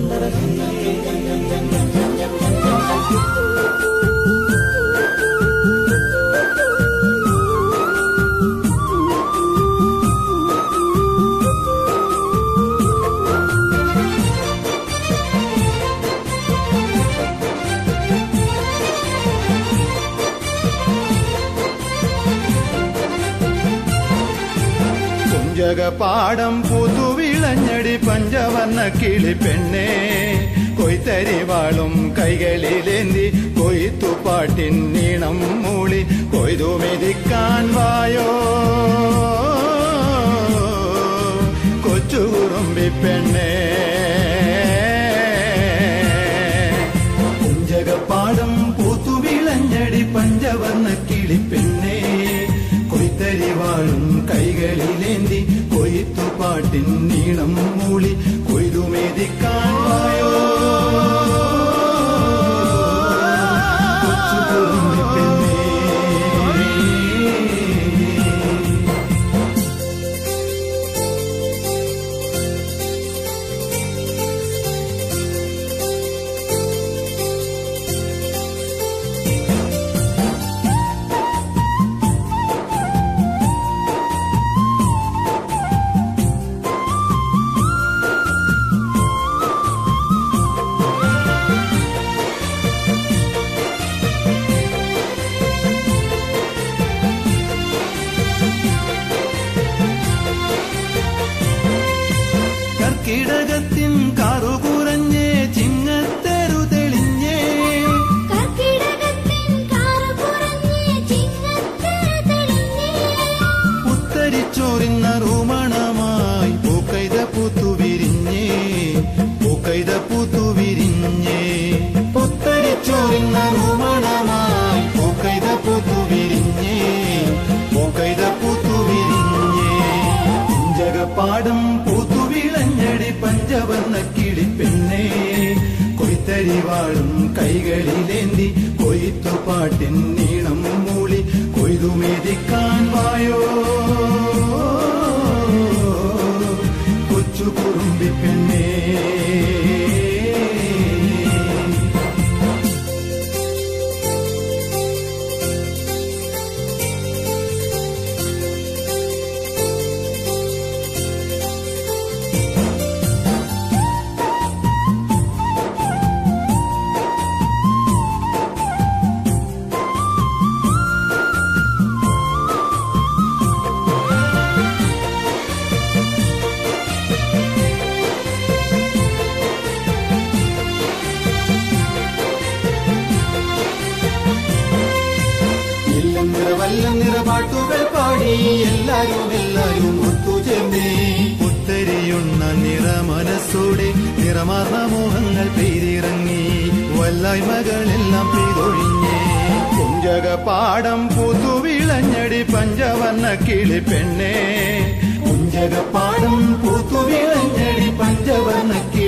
കുഞ്ചകപാടം പുതുവിളഞ്ഞടി പഞ്ചവർണ്ണ കിളി പെണ്ണേ കൊയ്ത്തരിവാളും കൈകളിലേന്തി കൊയ്ത്തുപാട്ടിൻ നീണം മൂളി കൊയ്തു മെതിക്കാൻ വായോ കൊച്ചുകുറുമ്പി പെണ്ണേ കുഞ്ചകപ്പാടം പൂത്തുവിളഞ്ഞടി പഞ്ചവർണ്ണ കിളിപ്പെണ്ണേ കൊയ്ത്തരിവാളും കൈകളിലേന്തി കൊയ്ത്തുപാട്ടിൻ നീളം മൂളി കൊയ്തുമേതിക്കാൻ വായോ കൊച്ചുകുറുമ്പി പെണ്ണേ കർക്കിടകത്തിൻ കാറുകുറഞ്ഞേ ചിങ്ങത്തെരു തെളിഞ്ഞേ കർക്കിടകത്തിൻ കാറുപുറഞ്ഞേ ചിങ്ങത്തിര തെളിഞ്ഞേ പുത്തരിച്ചോറിന്ന റൂമണമായി പൂക്കൈത പൂത്തുവിരിഞ്ഞേ പൂക്കൈത പൂത്തുവിരിഞ്ഞേ പുത്തരിച്ചോറിന്ന റൂമണമായി പൂക്കൈത പൂത്തുവിരിഞ്ഞേ പൂക്കൈത പൂത്തുവിരിഞ്ഞേ കുഞ്ചകപ്പാടം പൂത്തുവിളഞ്ഞടി പഞ്ചവർണ്ണ കിളിപ്പെണ്ണേ കൊയ്ത്തരിവാളും കൈകളിലേന്തി കൊയ്ത്തുപാട്ടിൻ നീളം മൂളി കൊയ്തുമേതിക്കാൻ വായോ കൊച്ചു കുറുമ്പി പെണ്ണേ എല്ലാം നിറ വല്ലം നിറ പാട്ടുകൾ പാടി എല്ലാരും എല്ലാരും ഒത്തുചേർന്നേ പുത്തരിയുണ്ണ നിറ മനസ്സോടെ നിറമാർന്ന മോഹങ്ങൾ പെയ്തിറങ്ങി വല്ലായ്മകളെല്ലാം പെയ്തൊഴിഞ്ഞേ കുഞ്ചക പാടം പൂത്തുവിളഞ്ഞടി പഞ്ചവർണ്ണ കിളി പെണ്ണേ കുഞ്ചക പാടം പൂത്തുവിളഞ്ഞടി പഞ്ചവർണ്ണ കിളി